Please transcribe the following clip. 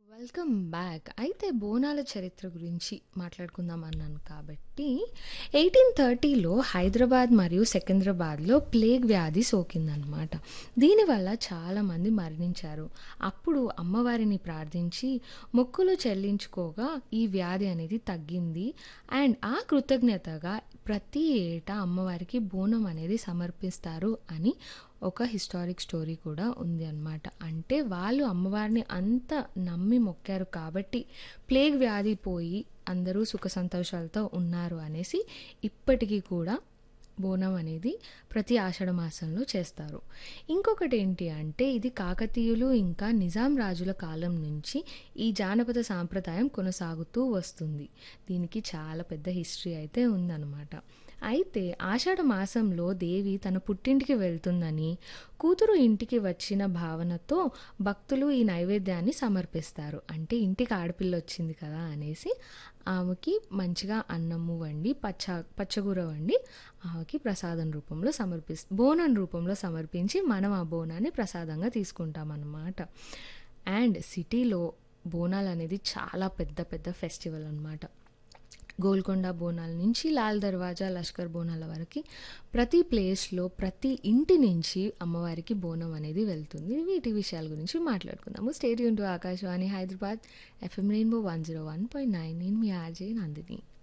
welcome back అయితే బోనాల చరిత్ర గురించి మాట్లాడుకుందాం అన్నాను కాబట్టి ఎయిటీన్ థర్టీలో హైదరాబాద్ మరియు సికింద్రాబాద్లో ప్లేగ్ వ్యాధి సోకిందనమాట దీనివల్ల చాలామంది మరణించారు అప్పుడు అమ్మవారిని ప్రార్థించి మొక్కులు చెల్లించుకోగా ఈ వ్యాధి అనేది తగ్గింది అండ్ ఆ కృతజ్ఞతగా ప్రతి ఏటా అమ్మవారికి బోనం అనేది సమర్పిస్తారు అని ఒక హిస్టారిక్ స్టోరీ కూడా ఉంది అనమాట అంటే వాళ్ళు అమ్మవారిని అంత నమ్మి మొక్కారు కాబట్టి ప్లేగ్ వ్యాధి పోయి అందరూ సుఖ సంతోషాలతో ఉన్నారు అనేసి ఇప్పటికీ కూడా బోనం అనేది ప్రతి ఆషాఢ మాసంలో చేస్తారు ఇంకొకటి ఏంటి అంటే ఇది కాకతీయులు ఇంకా నిజాం రాజుల కాలం నుంచి ఈ జానపద సాంప్రదాయం కొనసాగుతూ వస్తుంది దీనికి చాలా పెద్ద హిస్టరీ అయితే ఉందన్నమాట అయితే ఆషాఢ మాసంలో దేవి తన పుట్టింటికి వెళ్తుందని కూతురు ఇంటికి వచ్చిన భావనతో భక్తులు ఈ నైవేద్యాన్ని సమర్పిస్తారు అంటే ఇంటికి ఆడపిల్ల వచ్చింది కదా అనేసి ఆమెకి మంచిగా అన్నము వండి పచ్చ పచ్చగూర వండి ఆమెకి ప్రసాదం రూపంలో సమర్పి బోనం రూపంలో సమర్పించి మనం ఆ బోనాన్ని ప్రసాదంగా తీసుకుంటాం అన్నమాట అండ్ సిటీలో బోనాలు అనేది చాలా పెద్ద పెద్ద ఫెస్టివల్ అనమాట గోల్కొండ బోనాల నుంచి లాల్ దర్వాజా లష్కర్ బోనాల వరకు ప్రతి ప్లేస్లో ప్రతి ఇంటి నుంచి అమ్మవారికి బోనం అనేది వెళ్తుంది వీటి విషయాల గురించి మాట్లాడుకుందాము stadium to Akashvani Hyderabad FM rainbow one zero one point nine నేను మీ ఆర్జే నందిని